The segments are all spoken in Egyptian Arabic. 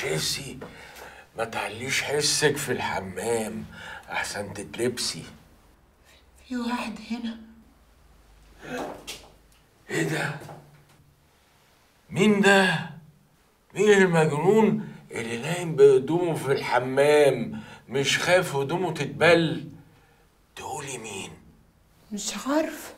شيسي ما تعليش حسك في الحمام احسن تتلبسي في واحد هنا ايه ده مين ده مين المجنون اللي نايم بهدومه في الحمام مش خايف هدومه تتبل تقولي مين مش عارف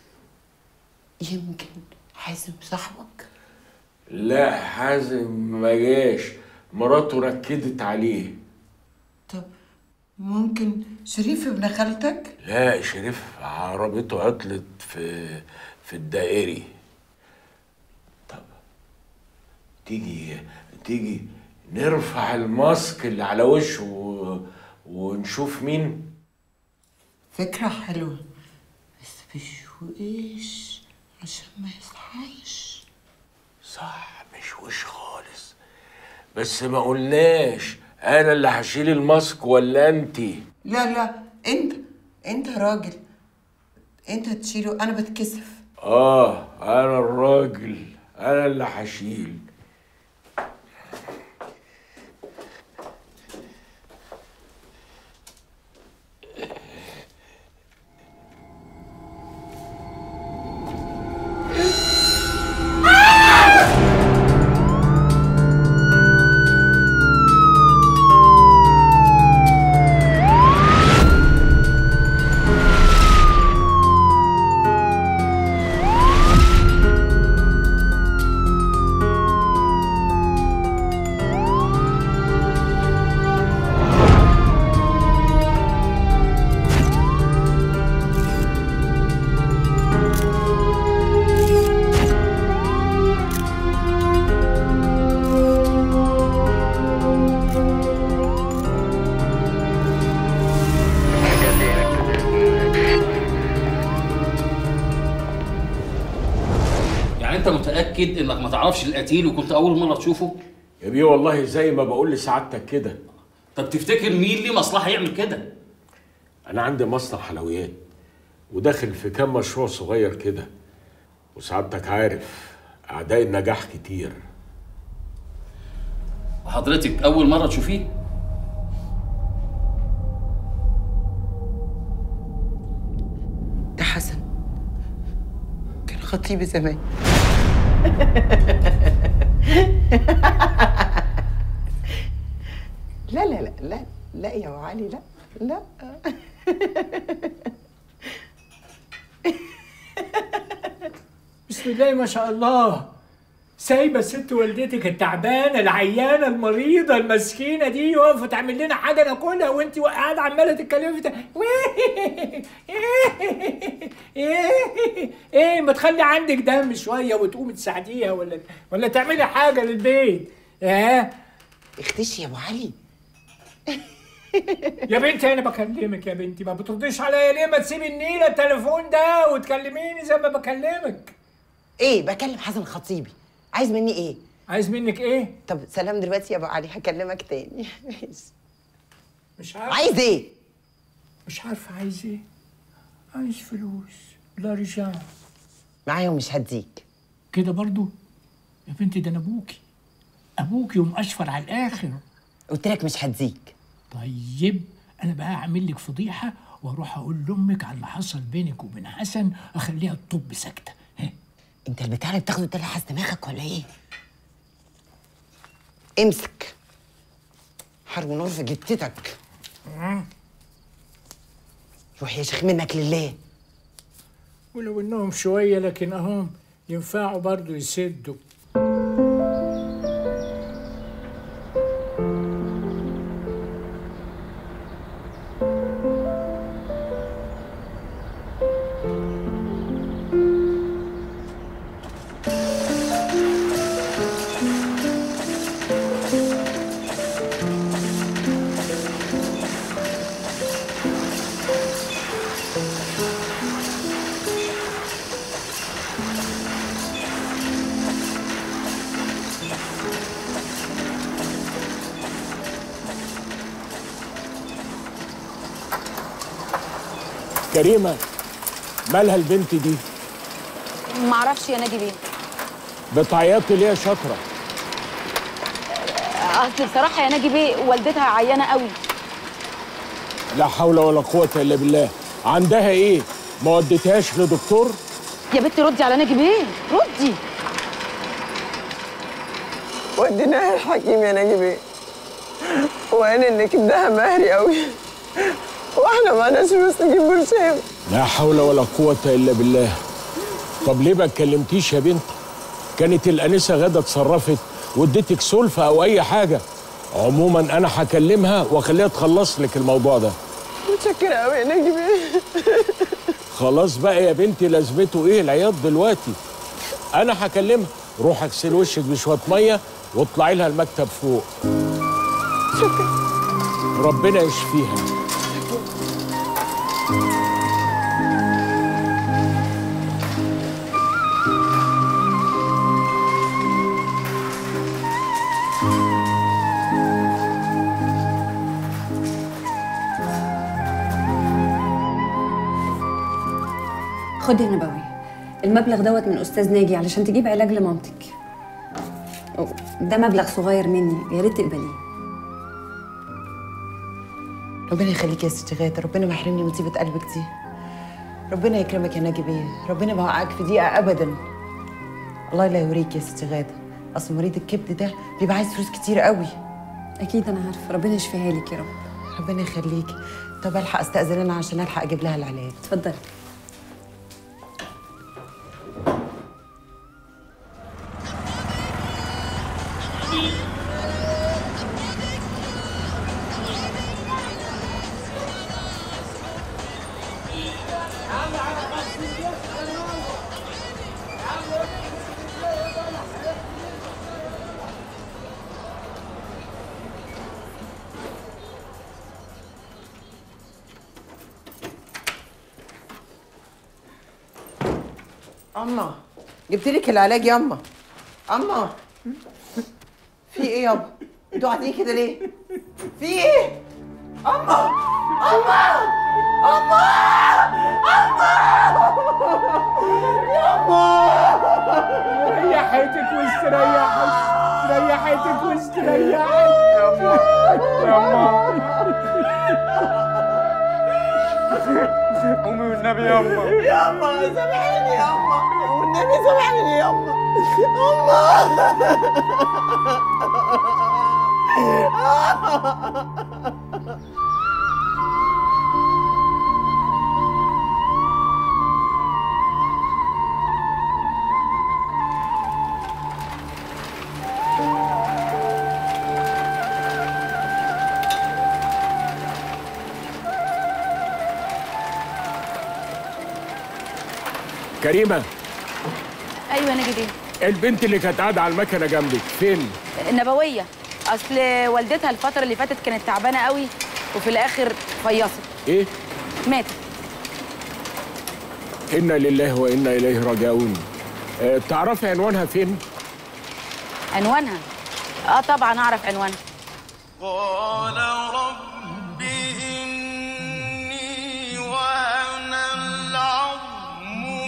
يمكن حازم صاحبك لا حازم ما جاش مراته ركدت عليه طب ممكن شريف ابن خالتك لا شريف عربيته عطلت في في الدائري طب تيجي تيجي نرفع الماسك اللي على وشه و... ونشوف مين فكرة حلوة بس بشويش عشان ما يصحاش صح مش وش خالص بس ما قلناش انا اللي هشيل الماسك ولا انتي لا لا انت انت راجل انت تشيله انا بتكسف اه انا الراجل انا اللي هشيل يعني انت متاكد انك ما تعرفش القتيل وكنت اول مره تشوفه يا بيه والله زي ما بقول لسعادتك كده طب تفتكر مين ليه مصلحه يعمل كده انا عندي مصنع حلويات وداخل في كام مشروع صغير كده وسعادتك عارف اعداء النجاح كتير وحضرتك اول مره تشوفيه ده حسن كان خطيبي زمان لا لا لا لا لا يا علي لا لا بسم الله ما شاء الله سايبه ست والدتك التعبانه العيانه المريضه المسكينه دي واقفه تعمل لنا حاجه ناكلها وانت قاعده عماله تتكلمي في ايه ما تخلي عندك دم شويه وتقومي تساعديها ولا ولا تعملي حاجه للبيت ها اختشي يا ابو علي يا بنتي انا بكلمك يا بنتي ما بترديش عليا ليه ما تسيبي النيله التليفون ده وتكلميني زي ما بكلمك ايه بكلم حسن خطيبي عايز مني ايه عايز منك ايه طب سلام دلوقتي يا ابو علي هكلمك تاني مش عارف عايز ايه مش عارفه عايز ايه عايز فلوس لا رجال معايا ومش هديك كده برضو يا بنتي ده انا ابوكي ابوكي ومقشفر على الاخر قلت لك مش هديك طيب انا بقى اعمل لك فضيحه واروح اقول لامك على اللي حصل بينك وبين حسن اخليها تطب ساكته ها انت البتاع اللي بتاخده ده لحس دماغك ولا ايه امسك حرب نار في جتتك روح يا شيخ منك لله ولو انهم شويه لكن اهم ينفعوا برضو يسدوا كريمه مالها البنت دي معرفش يا نادي بيه بتعيطي ليه يا شاطره اصل بصراحه يا ناجي بيه والدتها عيانه قوي لا حول ولا قوة إلا بالله عندها إيه؟ ما وديتهاش لدكتور؟ يا بنتي ردي على ناجي بيه ردي وديناها الحكيم يا نجيب ايه وقال ان كبدها مهري قوي واحنا معناش فلوس نجيب برشام لا حول ولا قوة إلا بالله طب ليه ما اتكلمتيش يا بنت؟ كانت الأنسة غادة اتصرفت واديتك سلفة أو أي حاجة عموما أنا هكلمها وأخليها تخلص لك الموضوع ده متشكرة قوي يا نجيب ايه خلاص بقى يا بنتي لازمته إيه العياط دلوقتي أنا هكلمها روح اغسل وشك بشوية مية واطلعي لها المكتب فوق شكرا ربنا يشفيها خد يا نبوي المبلغ دوت من استاذ ناجي علشان تجيب علاج لمامتك ده مبلغ صغير مني يا ريت تقبليه ربنا يخليك يا ست غاده ربنا ما يحرمني من طيبه قلبك دي ربنا يكرمك يا نجيب ايه ربنا ما وقعك في دقيقه ابدا الله لا يوريك يا ست غاده اصل مريض الكبد ده بيبقى عايز فلوس كتير قوي اكيد انا عارفه ربنا يشفيها لك يا رب ربنا يخليك طب الحق استاذن انا عشان الحق اجيب لها العلاج اتفضلي اما جبت لك العلاج يا اما اما في ايه يابا انتوا قاعدين كده ليه في ايه اما اما اما ريحتك واستريحت ريحتك واستريحت يا ماما قومي والنبي يا أما يا اما سامحيني يا اما والنبي سامحيني يا اما كريمة ايوه يا ناجي بيه البنت اللي كانت قاعدة على المكنة جنبك فين؟ النبويه اصل والدتها الفتره اللي فاتت كانت تعبانه قوي وفي الاخر فيصت إيه؟ ماتت إنا لله وإنا إليه راجعون أه تعرفي عنوانها فين؟ عنوانها اه طبعا اعرف عنوانها قال رب إني وهن العظم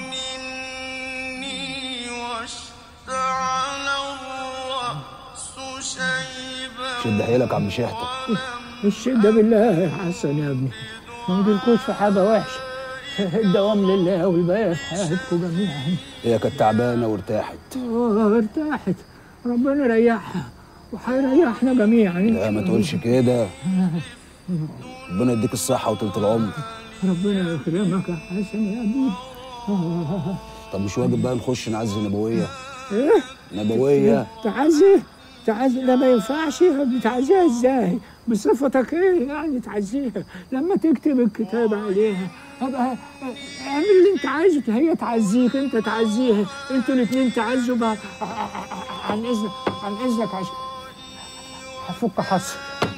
مني واشتعل الرأس شيبا شد حيلك يا عم شحتة الشدة بالله يا حسن يا ابني ما نجيلكوش في حاجة وحشة الدوام لله والباقي في حياتكم جميعا هي كانت تعبانة وارتاحت اه ارتاحت ربنا يريحها وهيريحنا جميعا لا ما تقولش كده ربنا يديك الصحة وطولة العمر ربنا يكرمك يا حسن يا ابني آه. طب مش واجب بقى نخش نعزي نبوية ايه نبوية تعزي تعزي ده ما ينفعش بتعزيها ازاي بصفتك ايه يعني تعزيها لما تكتب الكتاب عليها ابقى اعمل اللي انت عايزه هي تعزيك انت تعزيها انتوا الاثنين تعزوا بقى عن اذنك عن اذنك عشان هفك حصر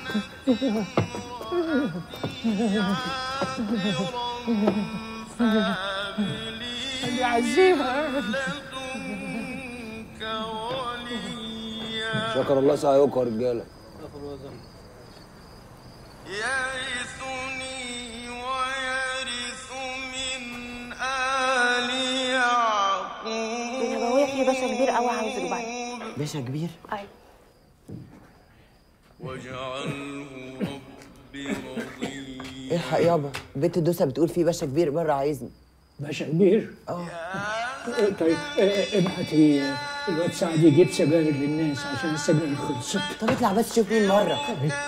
يعزيها شكر الله سعيكم يا رجالة يرثني ويرث من آل يعقوب النبوية في باشا كبير قوي عاوز يجبعني باشا كبير ايوه واجعله رب رضيا الحق يابا بنت دوسه بتقول في باشا كبير بره عايزني باشا كبير اه طيب آه، ابعتي آه، الواد سعد يجيب سجاير للناس عشان السجاير خلصت طب اطلع بس شوف مين مره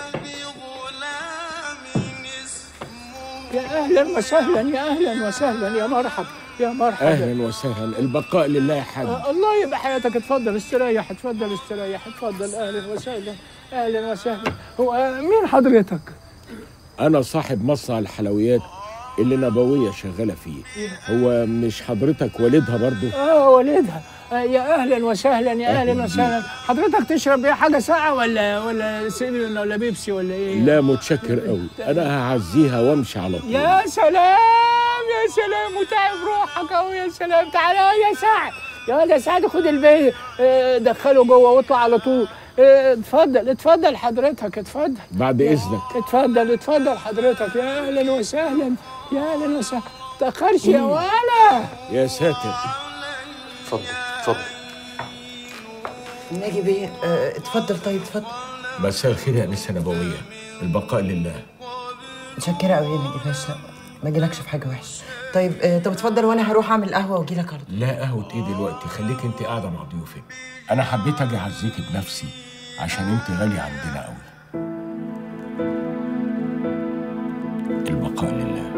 يا اهلا وسهلا يا اهلا وسهلا يا مرحب يا مرحبا اهلا وسهلا البقاء لله يا حاج آه، الله يبقى حياتك اتفضل استريح اتفضل استريح اتفضل اهلا وسهلا اهلا وسهلا هو آه، مين حضرتك؟ انا صاحب مصنع الحلويات اللي نبويه شغاله فيه هو مش حضرتك والدها برضو اه والدها آه، يا اهلا وسهلا يا أهلاً اهلا وسهلا حضرتك تشرب ايه حاجه ساقعه ولا ولا سيفن ولا بيبسي ولا ايه؟ لا متشكر قوي انا هعزيها وامشي على طول يا سلام يا سلام وتعب روحك اهو يا سلام تعالى يا سعد يا ده سعد خد البي آه، دخله جوه واطلع على طول آه، اتفضل اتفضل حضرتك اتفضل بعد اذنك اتفضل اتفضل حضرتك يا اهلا وسهلا يا اهلا وسهلا تاخرش يا ولا يا ساتر اتفضل اتفضل ناجي بيه آه، اتفضل طيب اتفضل مساء الخير يا انسه نبويه البقاء لله متشكره قوي يا ناجي باشا ما اجيلكش في حاجه وحشه طيب آه، طب اتفضل وانا هروح اعمل قهوه واجي لك على طول لا قهوة ايه دلوقتي خليك انت قاعدة مع ضيوفك انا حبيت اجي اعزيكي بنفسي عشان انت غالية عندنا قوي البقاء لله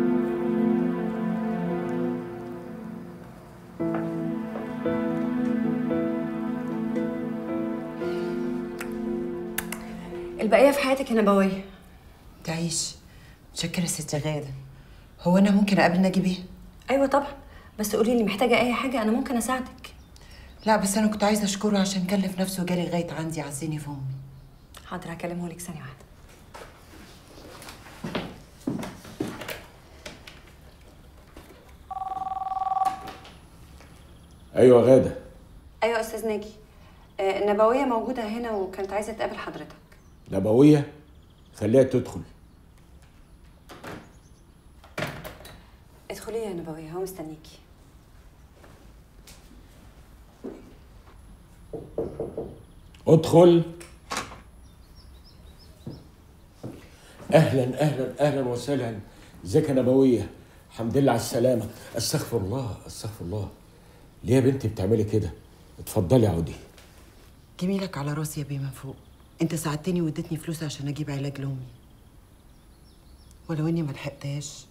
البقيه في حياتك يا نبويه تعيش متشكره يا ست غاده هو انا ممكن اقابل ناجي بيه ايوه طبعا بس قولي لي محتاجه اي حاجه انا ممكن اساعدك لا بس انا كنت عايزه اشكره عشان كلف نفسه وجالي لغايه عندي عزني في امي حاضر هكلمه لك ثانيه واحده ايوه غادة ايوه يا استاذ ناجي آه، النبويه موجوده هنا وكانت عايزه تقابل حضرتك نبوية خليها تدخل ادخلي يا نبويه هو مستنيكي ادخل اهلا اهلا اهلا وسهلا ازيك يا نبويه الحمد لله على السلامه استغفر الله استغفر الله ليه يا بنتي بتعملي كده اتفضلي عودي جميلك على راسي يا بيه من فوق انت ساعدتني واديتني فلوس عشان اجيب علاج لامي ولو اني ما لحقتهاش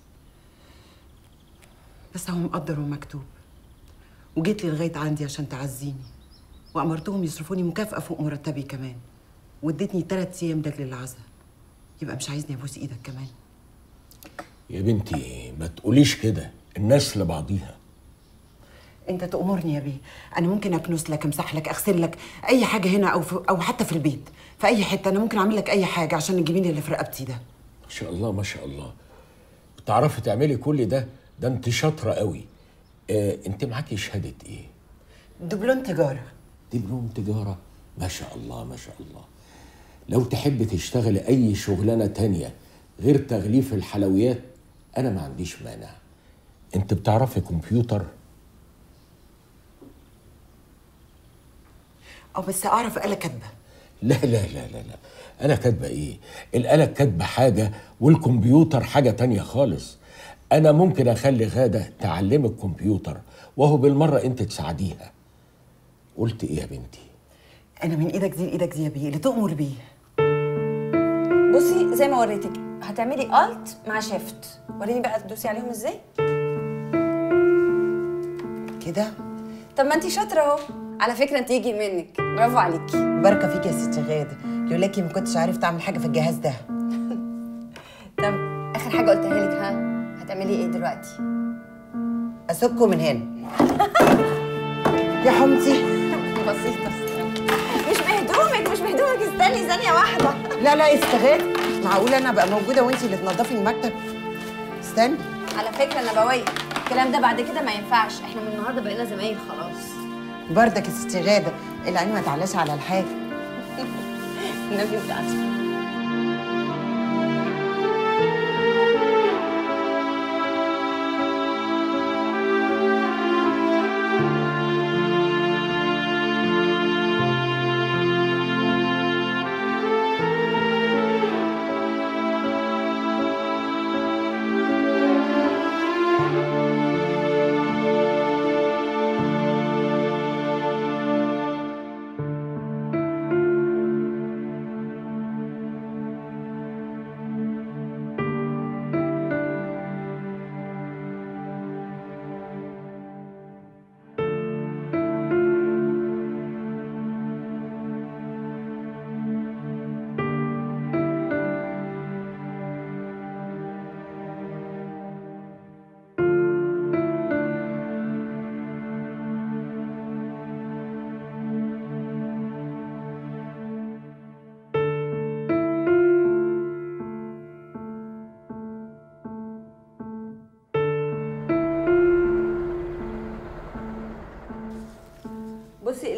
بس هو مقدر ومكتوب وجيت لي لغايه عندي عشان تعزيني وامرتهم يصرفوني مكافاه فوق مرتبي كمان واديتني ثلاث ايام دجل العزا يبقى مش عايزني ابوس ايدك كمان يا بنتي ما تقوليش كده الناس لبعضيها انت تأمرني يا بيه انا ممكن اكنس لك امسح لك اغسل لك اي حاجه هنا او في او حتى في البيت في اي حته انا ممكن اعمل لك اي حاجه عشان الجميل اللي في رقبتي ده ما شاء الله ما شاء الله بتعرفي تعملي كل ده ده انت شاطره قوي اه انت معاكي شهاده ايه دبلوم تجاره دبلوم تجاره ما شاء الله ما شاء الله لو تحب تشتغلي اي شغلانه تانية غير تغليف الحلويات انا ما عنديش مانع انت بتعرفي كمبيوتر اه بس اعرف آلة كاتبه لا لا لا لا لا انا كاتبه ايه الاله كاتبه حاجه والكمبيوتر حاجه تانية خالص انا ممكن اخلي غاده تعلمك كمبيوتر وهو بالمره انت تساعديها قلت ايه يا بنتي انا من ايدك دي لايدك دي يا بيه اللي تؤمر بيه بصي زي ما وريتك هتعملي الت مع شيفت وريني بقى تدوسي عليهم ازاي كده طب ما انت شاطره اهو على فكره انت يجي منك برافو عليكي بركه فيك يا ست غاده لولاكي ما كنتش عارف تعمل حاجه في الجهاز ده طب اخر حاجه قلتها لك ها هتعملي ايه دلوقتي اسكه من هنا يا حمتي بسيطه مش بهدومك مش بهدومك استني ثانيه واحده لا لا استغاث معقول انا ابقى موجوده وانتي اللي تنظفي المكتب استني على فكره نبويه الكلام ده بعد كده ما ينفعش احنا من النهارده بقينا زمايل خلاص بردك يا ست غاده العين ما تعلاش على الحاجه النبي بتاعتي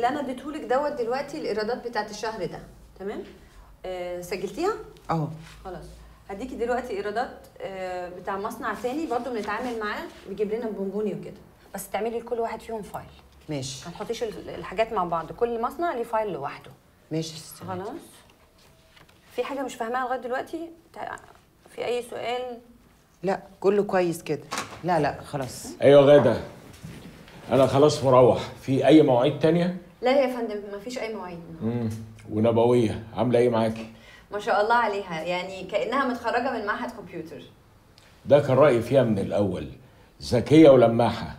اللي انا اديتهولك دوت دلوقتي الايرادات بتاعت الشهر ده تمام آه سجلتيها اه خلاص هديكي دلوقتي ايرادات آه بتاع مصنع تاني برضو بنتعامل معاه بيجيب لنا بونبوني وكده بس تعملي لكل واحد فيهم فايل ماشي ما تحطيش ال- الحاجات مع بعض كل مصنع ليه فايل لوحده ماشي يا ست غادة. خلاص في حاجه مش فاهماها لغايه دلوقتي تع- في اي سؤال لا كله كويس كده لا لا خلاص ايوه غاده انا خلاص مروح في اي مواعيد تانية لا يا فندم ما فيش اي مواعيد امم ونبويه عامله ايه معاكي ما شاء الله عليها يعني كانها متخرجه من معهد كمبيوتر ده كان رايي فيها من الاول ذكيه ولماحه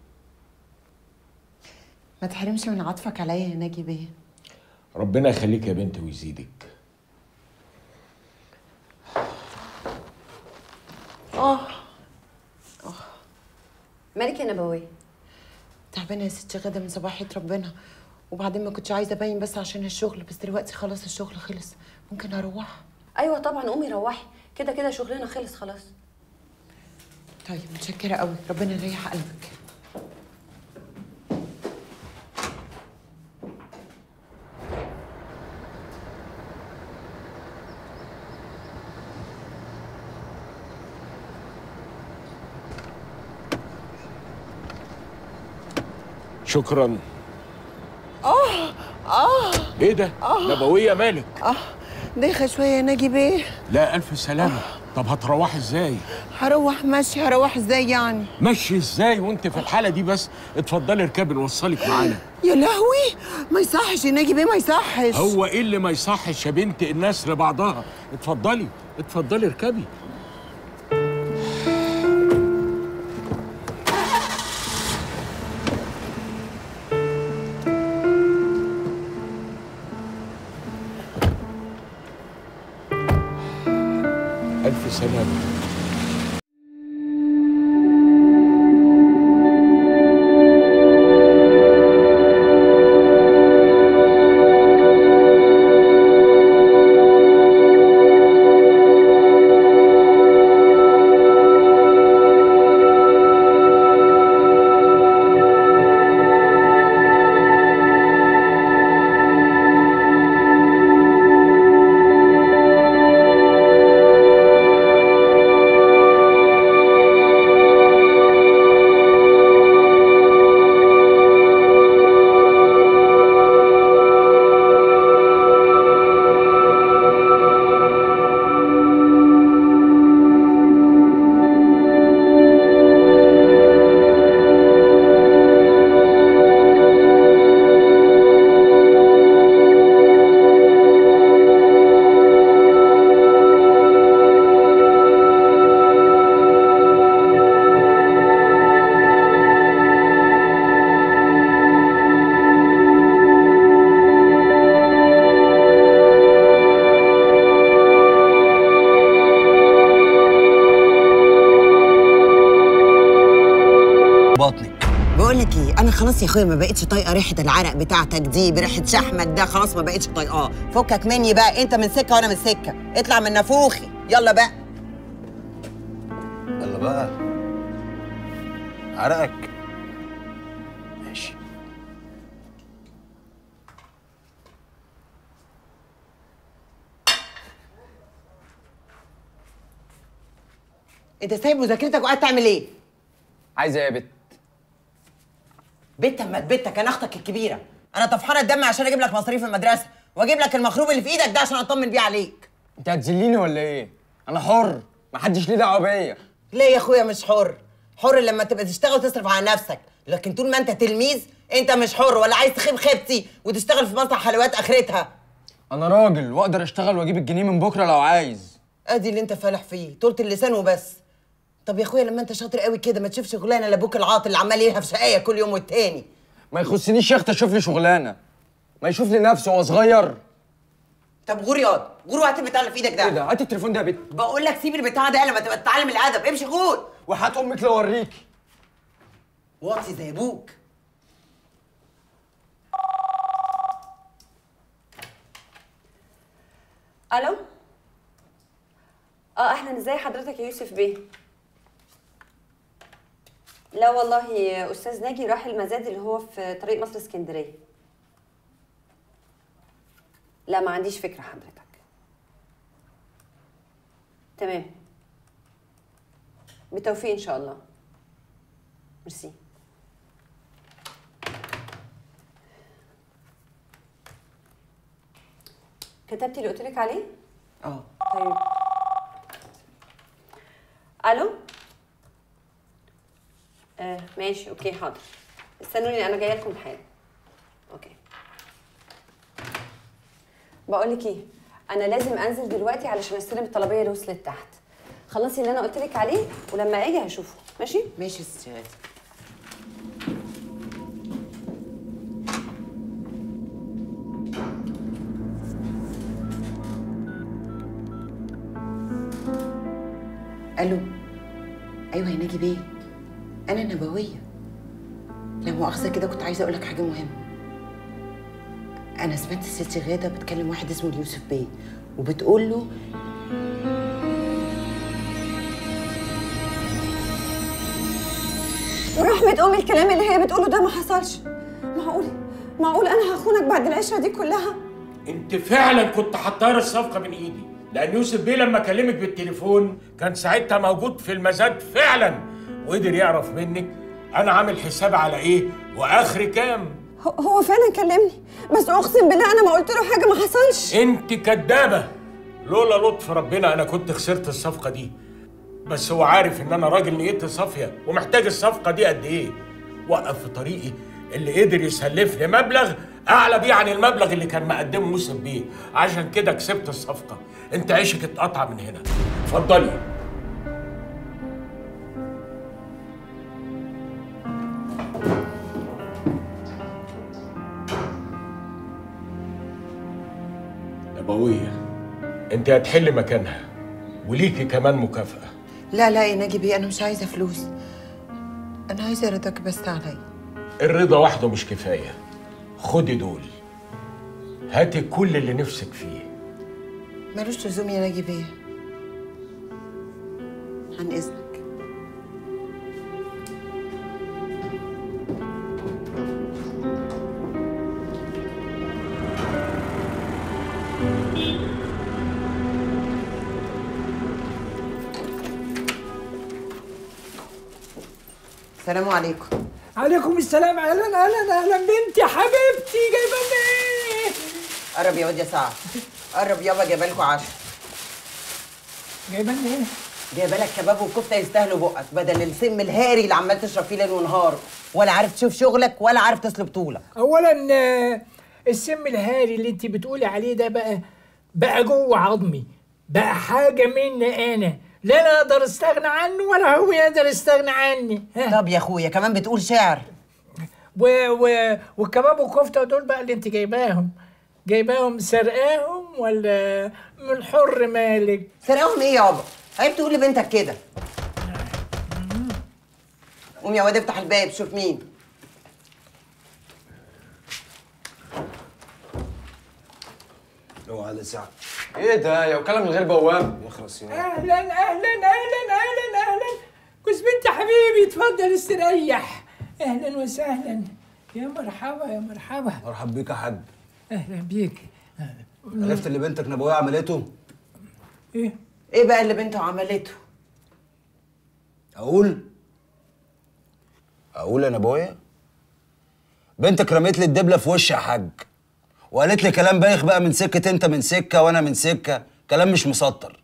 ما تحرمش من عطفك عليا يا ناجي بيه ربنا يخليك يا بنت ويزيدك اه مالك يا نبويه تعبانه يا ست غاده من صباحيه ربنا وبعدين ما كنتش عايزه ابين بس عشان الشغل بس دلوقتي خلاص الشغل خلص ممكن اروح ايوه طبعا قومي روحي كده كده شغلنا خلص خلاص طيب متشكره قوي ربنا يريح قلبك شكرا اه اه ايه ده نبويه مالك اه دايخه شويه يا ناجي بيه لا الف سلامه طب هتروحي ازاي هروح ماشي هروح ازاي يعني مشي ازاي وانت في الحاله دي بس اتفضلي اركبي نوصلك معانا يا لهوي ما يصحش يا ناجي بيه ما يصحش هو ايه اللي ما يصحش يا بنت الناس لبعضها اتفضلي اتفضلي اركبي ألف سلامة بطنك بقول لك ايه انا خلاص يا اخويا ما بقتش طايقه ريحه العرق بتاعتك دي بريحه شحمك ده خلاص ما بقتش طايقاه فكك مني بقى انت من سكه وانا من سكه اطلع من نافوخي يلا بقى يلا بقى عرقك ماشي انت سايب مذاكرتك وقاعد تعمل ايه عايزه ايه يا بت بنت اما بنتك انا اختك الكبيره انا طفحانه الدم عشان اجيب لك مصاريف المدرسه واجيب لك المخروب اللي في ايدك ده عشان اطمن بيه عليك انت هتذليني ولا ايه انا حر محدش ليه دعوه بيا ليه يا اخويا مش حر حر لما تبقى تشتغل وتصرف على نفسك لكن طول ما انت تلميذ انت مش حر ولا عايز تخيب خيبتي وتشتغل في مصنع حلويات اخرتها انا راجل واقدر اشتغل واجيب الجنيه من بكره لو عايز ادي اللي انت فالح فيه طولة اللسان وبس طب يا اخويا لما انت شاطر قوي كده ما تشوف شغلانه لابوك العاطل اللي عمال يلهف شقايه كل يوم والتاني ما يخصنيش يا اخت اشوف لي شغلانه ما يشوف لي نفسه وهو صغير طب غور ياض غور وهات البتاع اللي في ايدك ده ايه ده هات التليفون ده يا بت بقول لك سيب البتاع ده لما تبقى تتعلم الادب امشي غور وهات امك لو اوريكي واطي زي ابوك الو اه اهلا ازاي حضرتك يا يوسف بيه لا والله استاذ ناجي راح المزاد اللي هو في طريق مصر اسكندريه لا ما عنديش فكره حضرتك تمام بالتوفيق ان شاء الله ميرسي كتبتي اللي قلت لك عليه اه طيب الو آه ماشي اوكي حاضر استنوني انا جايه لكم حالا اوكي بقول لك ايه انا لازم انزل دلوقتي علشان استلم الطلبيه اللي وصلت تحت خلصي اللي انا قلت لك عليه ولما اجي هشوفه ماشي ماشي يا ست غاده الو ايوه يا ناجي بيه انا نبويه لا مؤاخذه كده كنت عايزه اقول لك حاجه مهمه انا سمعت الست غاده بتكلم واحد اسمه اليوسف بيه وبتقول له ورحمة أمي الكلام اللي هي بتقوله ده ما حصلش معقول معقول أنا هخونك بعد العشرة دي كلها انت فعلا كنت هتطير الصفقه من ايدي لان يوسف بيه لما كلمك بالتليفون كان ساعتها موجود في المزاد فعلا وقدر يعرف منك انا عامل حساب على ايه واخر كام هو- هو فعلا كلمني بس أقسم بالله أنا ما قلت له حاجة ما حصلش انت كدابه لولا لطف ربنا انا كنت خسرت الصفقه دي بس هو عارف ان انا راجل نيتي صافيه ومحتاج الصفقه دي قد ايه وقف في طريقي اللي قدر يسلفني مبلغ اعلى بيه عن المبلغ اللي كان مقدمه موسم بيه عشان كده كسبت الصفقه انت عيشك اتقطع من هنا اتفضلي نبويه انت هتحل مكانها وليكي كمان مكافاه لا لا يا ناجي بيه انا مش عايزه فلوس انا عايزه رضاك بس عليا الرضا وحده مش كفايه خدي دول هاتي كل اللي نفسك فيه ملوش لزوم يا ناجي بيه عن اذنك السلام عليكم عليكم السلام اهلا اهلا اهلا بنتي حبيبتي جايبه لنا ايه قرب يا واد يا سعد قرب يابا جايبه لكم عشاء جايبه لنا ايه جايبه لك كباب وكفته يستاهلوا بقك بدل السم الهاري اللي عمال تشرب فيه ليل ونهار ولا عارف تشوف شغلك ولا عارف تسلب طولك اولا آه، السم الهاري اللي انت بتقولي عليه ده بقى بقى جوه عظمي بقى حاجه مني انا لا انا اقدر استغنى عنه ولا هو يقدر يستغنى عني ها طب يا اخويا كمان بتقول شعر و و والكباب والكفته دول بقى اللي انت جايباهم جايباهم سرقاهم ولا من حر مالك سرقاهم ايه يابا عيب تقول لبنتك كده قوم يا واد افتح الباب شوف مين اوعى على ساعة ايه ده يا وكاله من غير بواب يخرس يا اهلا اهلا اهلا اهلا اهلا كوز بنت حبيبي اتفضل استريح اهلا وسهلا يا مرحبا يا مرحبا مرحب بيك يا حاج اهلا بيك عرفت اللي بنتك نبويه عملته ايه ايه بقى اللي بنته عملته اقول اقول يا نبويه بنتك رميت لي الدبله في وشي يا حاج وقالت لي كلام بايخ بقى من سكه انت من سكه وانا من سكه كلام مش مسطر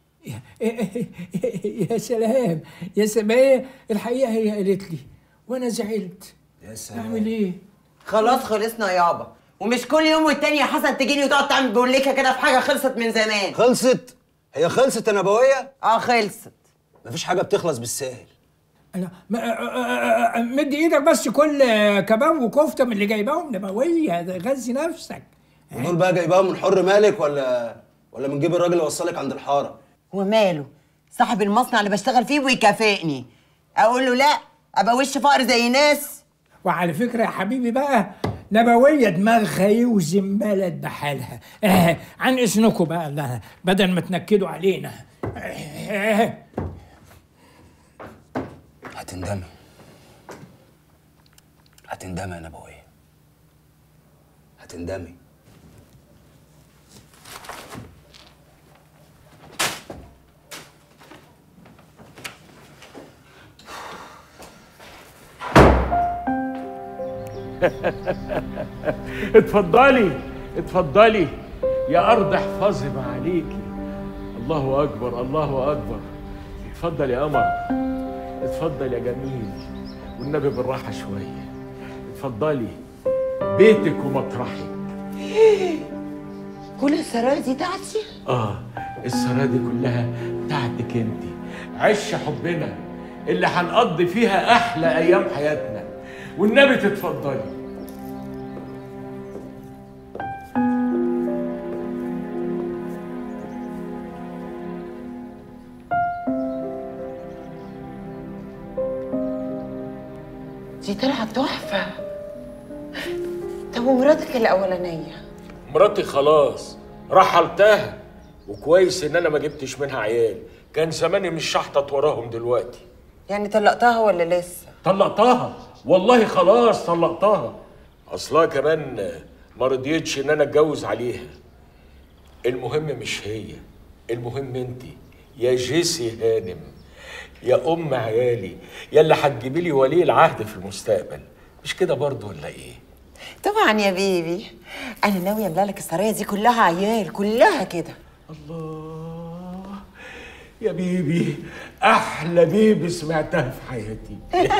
يا سلام يا سلام هي الحقيقه هي قالت لي وانا زعلت يا سلام اعمل ايه خلاص خلصنا يابا ومش كل يوم والتاني يا حسن تجيلي وتقعد تعمل بوليكه كده في حاجه خلصت من زمان خلصت هي خلصت يا نبويه اه خلصت مفيش حاجه بتخلص بالسهل أنا ما- آه، آه، آه، مد ايدك بس كل آه، كباب وكفته من اللي جايباهم نبويه ده غذي نفسك ودول بقى جايباها من حر مالك ولا ولا من جيب الراجل اللي وصلك عند الحاره وماله صاحب المصنع اللي بشتغل فيه ويكافئني اقول له لا ابقى وش فقر زي ناس وعلى فكره يا حبيبي بقى نبويه دماغها يوزن بلد بحالها آه عن اذنكم بقى الله بدل ما تنكدوا علينا آه هتندمي هتندمي يا نبويه هتندمي اتفضلي اتفضلي يا ارض احفظي ما عليكي الله اكبر الله اكبر اتفضل يا قمر اتفضل يا جميل والنبي بالراحه شويه اتفضلي بيتك ومطرحك كل السراير دي بتاعتي اه السرايا دي كلها بتاعتك انت عش حبنا اللي هنقضي فيها احلى ايام حياتنا والنبي تتفضلي دي طلعت تحفه طب ومراتك الاولانيه مراتي خلاص رحلتها وكويس ان انا ما جبتش منها عيال كان زماني مش شحطط وراهم دلوقتي يعني طلقتها ولا لسه طلقتها والله خلاص طلقتها اصلها كمان ما رضيتش ان انا اتجوز عليها المهم مش هي المهم انت يا جيسي هانم يا ام عيالي يا اللي هتجيبي لي ولي العهد في المستقبل مش كده برضه ولا ايه طبعا يا بيبي انا ناويه املا لك السرايا دي كلها عيال كلها كده الله يا بيبي احلى بيبي سمعتها في حياتي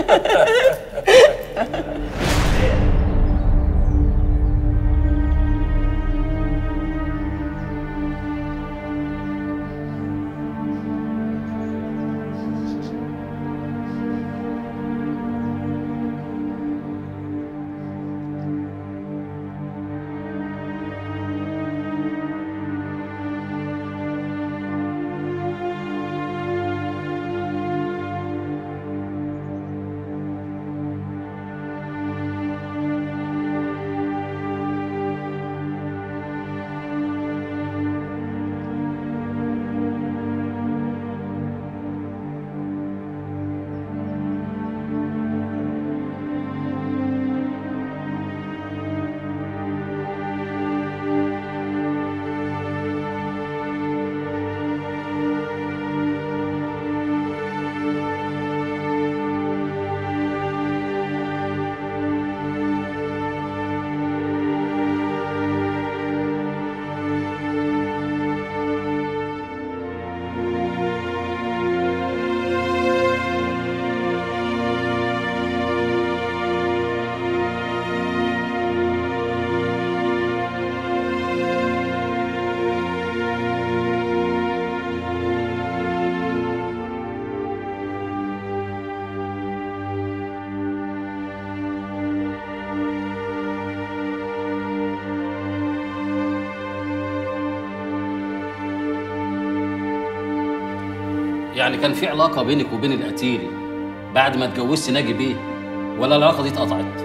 يعني كان في علاقه بينك وبين القتيل بعد ما اتجوزت ناجي بيه ولا العلاقه دي اتقطعت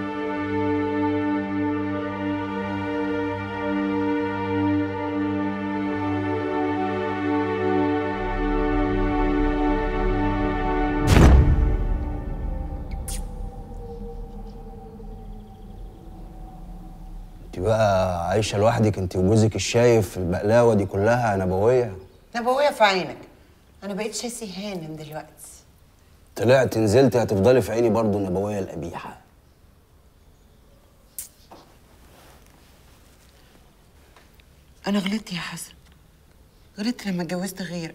انت بقى عايشه لوحدك انت وجوزك الشايف البقلاوه دي كلها نبويه نبويه في عينك انا بقيت شاسي هانم دلوقتي طلعت نزلت هتفضلي في عيني برضه نبويه القبيحه انا غلطت يا حسن غلطت لما اتجوزت غيرك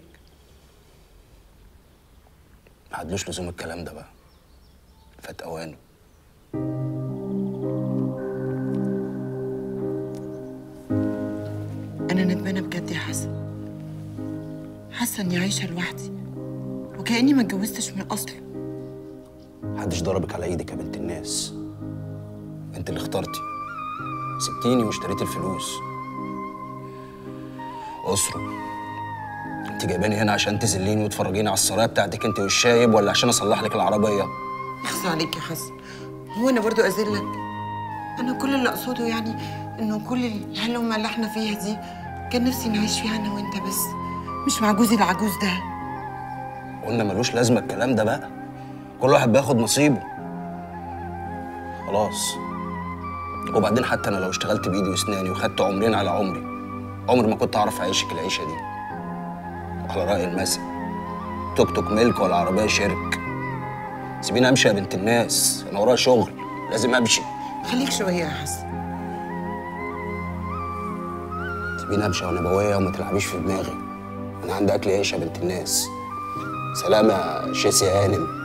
ما عدلوش لزوم الكلام ده بقى فات اوانه انا ندمانه بجد يا حسن حاسه اني عايشه لوحدي وكاني ما اتجوزتش من اصله محدش ضربك على ايدك يا بنت الناس انت اللي اخترتي سبتيني واشتريت الفلوس اسره انت جايباني هنا عشان تذليني وتفرجيني على السرايا بتاعتك انت والشايب ولا عشان اصلح لك العربيه يخص عليك يا حسن هو انا برضو اذلك انا كل اللي اقصده يعني انه كل الهلمه اللي احنا فيها دي كان نفسي نعيش فيها انا وانت بس مش مع جوزي العجوز ده قلنا ملوش لازمه الكلام ده بقى كل واحد بياخد نصيبه خلاص وبعدين حتى انا لو اشتغلت بايدي واسناني وخدت عمرين على عمري عمري ما كنت اعرف اعيشك العيشه دي على راي المثل توك توك ملك ولا عربيه شرك سيبيني امشي يا بنت الناس انا ورايا شغل لازم امشي خليك شويه يا حسن سيبيني امشي وانا بويه وما تلعبيش في دماغي انا عندي اكل عيش يا بنت الناس سلام يا شيسي هانم